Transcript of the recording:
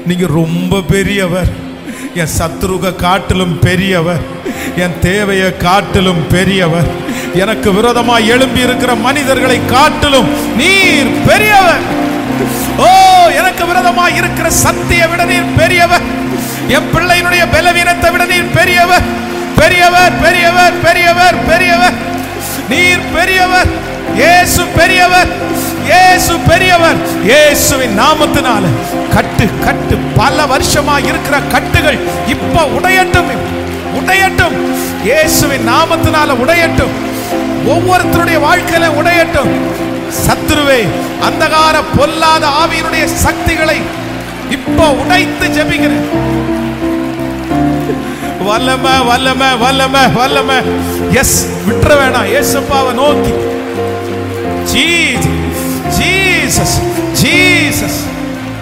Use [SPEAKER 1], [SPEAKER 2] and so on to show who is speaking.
[SPEAKER 1] நீங்க ரொம்ப பெரியவர் என் சத்ருக காட்டிலும் பெரியவர் என் தேவையை காட்டிலும் பெரியவர் எனக்கு விரோதமாக எழும்பி இருக்கிற மனிதர்களை காட்டிலும் நீர் பெரியவர் ஓ எனக்கு விரோதமாக இருக்கிற சக்தியை விட நீர் பெரியவர் என் பிள்ளையினுடைய பலவீனத்தை விட நீர் பெரியவர் பெரியவர் பெரியவர் பெரியவர் பெரியவர் நீர் பெரியவர் இயேசு பெரியவர் இயேசு பெரியவர் இயேசுவின் நாமத்தினால கட்டு கட்டு பல வருஷமா இருக்கிற கட்டுகள் இப்ப உடையட்டும் உடையட்டும் இயேசுவின் நாமத்தினால உடையட்டும் ஒவ்வொருத்தருடைய வாழ்க்கையில உடையட்டும் சத்துருவே அந்தகார பொல்லாத ஆவியினுடைய சக்திகளை இப்போ உடைத்து ஜெபிக்கிறேன் வல்லம வல்லம வல்லம வல்லம எஸ் விட்டுற வேணாம் ஏசப்பாவை நோக்கி ஜீசஸ் ஜீசஸ் ஜீசஸ்